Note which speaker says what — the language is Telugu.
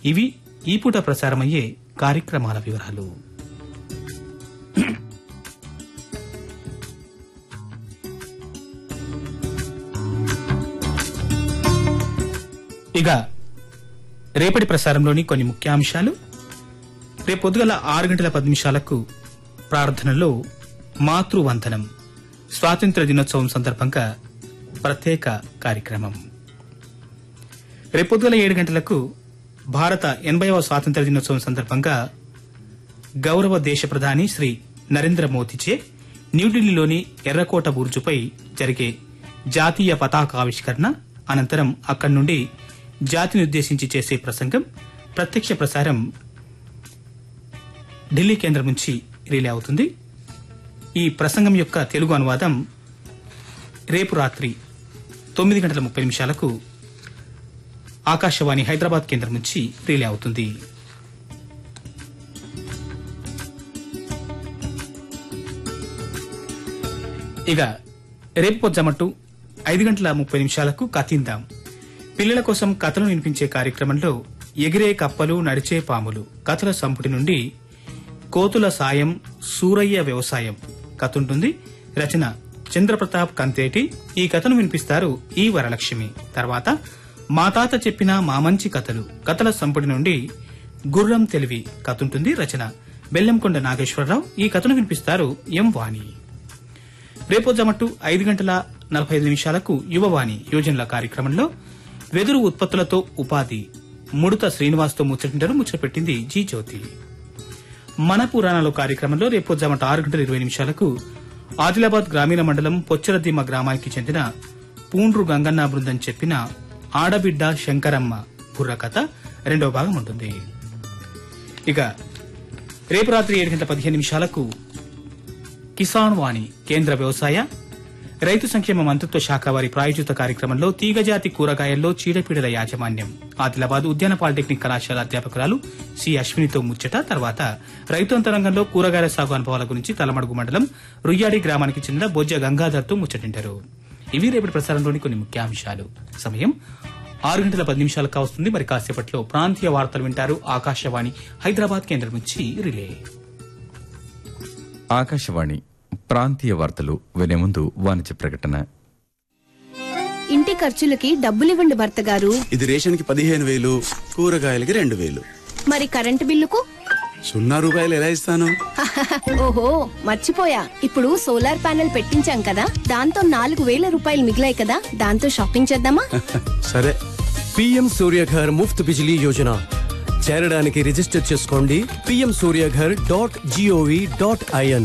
Speaker 1: ఇవి ఈ పూట ప్రసారమయ్యే కార్యక్రమాల వివరాలు ఇక రేపటి ప్రసారంలోని కొన్ని ముఖ్యాంశాలు రేపు పొద్దుగల ఆరు గంటల పది నిమిషాలకు ప్రార్థనలో మాతృవందనం స్వాతంత్ర దినోత్సవం సందర్భంగా ప్రత్యేక కార్యక్రమం రేపు పొద్దుగల ఏడు గంటలకు భారత ఎనభైవ స్వాతంత్ర దినోత్సవం సందర్భంగా గౌరవ దేశ ప్రధాని శ్రీ నరేంద్ర మోదీచే న్యూఢిల్లీలోని ఎర్రకోట బుర్జుపై జరిగే జాతీయ పతాకావిష్కరణ అనంతరం అక్కడి నుండి జాతిని ఉద్దేశించి చేసే ప్రసంగం ప్రత్యక్ష ప్రసారం ఢిల్లీ కేంద్రం నుంచి రిలే అవుతుంది ఈ ప్రసంగం యొక్క తెలుగు అనువాదం రేపు రాత్రి తొమ్మిది గంటల ముప్పై నిమిషాలకు ఆకాశవాణి హైదరాబాద్ కేంద్రం నుంచి రిలే అవుతుంది ఇక రేపు పొద్దుమట్టు ఐదు గంటల ముప్పై నిమిషాలకు కథిందాం పిల్లల కోసం కథలు వినిపించే కార్యక్రమంలో ఎగిరే కప్పలు నడిచే పాములు కథల సంపుటి నుండి కోతుల సాయం సూరయ్య వ్యవసాయం కథ ఉంటుంది రచన చంద్రప్రతాప్ కంతేటి ఈ కథను వినిపిస్తారు ఈ వరలక్ష్మి తర్వాత మా తాత చెప్పిన మా మంచి కథలు కథల సంపుటి నుండి గుర్రం తెలివి కథ ఉంటుంది రచన బెల్లంకొండ నాగేశ్వరరావు ఈ కథను వినిపిస్తారు ఎం వాణి రేపు జమట్టు ఐదు గంటల నలభై ఐదు నిమిషాలకు యువవాణి యోజనల కార్యక్రమంలో వెదురు ఉత్పత్తులతో ఉపాధి ముడత శ్రీనివాస్తో ముచ్చటింటారు ముచ్చటపెట్టింది జీ జ్యోతి మన పురాణాలు కార్యక్రమంలో రేపు జమట ఆరు గంటల ఇరవై నిమిషాలకు ఆదిలాబాద్ గ్రామీణ మండలం పొచ్చరదిమ్మ గ్రామానికి చెందిన పూండ్రు గంగన్న బృందం చెప్పిన ఆడబిడ్డ శంకరమ్మ బుర్ర కథ రెండవ భాగం ఉంటుంది ఇక రేపు రాత్రి ఏడు గంటల పదిహేను నిమిషాలకు కిసాన్ వాణి కేంద్ర వ్యవసాయ రైతు సంక్షేమ మంత్రిత్వ శాఖ వారి ప్రాయోజిత కార్యక్రమంలో తీగజాతి కూరగాయల్లో చీడపీడల యాజమాన్యం ఆదిలాబాద్ ఉద్యాన పాలిటెక్నిక్ కళాశాల అధ్యాపకురాలు సి అశ్వినితో ముచ్చట తర్వాత రైతు అంతరంగంలో కూరగాయల సాగు అనుభవాల గురించి తలమడుగు మండలం రుయ్యాడి గ్రామానికి చెందిన బొజ్జ గంగాధర్తో ముచ్చటింటారు ఇవి రేపటి ప్రసారంలోని కొన్ని ముఖ్యాంశాలు సమయం ఆరు గంటల పది నిమిషాలకు కావస్తుంది మరి కాసేపట్లో ప్రాంతీయ వార్తలు వింటారు ఆకాశవాణి హైదరాబాద్ కేంద్రం నుంచి రిలే
Speaker 2: ఆకాశవాణి ప్రాంతీయ వార్తలు వినే ముందు వాణిజ్య ప్రకటన
Speaker 3: ఇంటి ఖర్చులకి డబ్బులివ్వండి భర్త గారు
Speaker 4: ఇది రేషన్కి పదిహేను వేలు కూరగాయలకి రెండు వేలు
Speaker 3: మరి కరెంటు బిల్లుకు
Speaker 4: సున్నా రూపాయలు ఎలా ఇస్తాను
Speaker 3: ఓహో మర్చిపోయా ఇప్పుడు సోలార్ ప్యానెల్ పెట్టించాం కదా దాంతో నాలుగు వేల రూపాయలు మిగిలాయి కదా దాంతో షాపింగ్ చేద్దామా
Speaker 4: సరే
Speaker 5: పీఎం సూర్యఘర్ ముఫ్త్ బిజిలీ యోజన చేరడానికి రిజిస్టర్ చేసుకోండి PM Suryaghar dot gov dot IN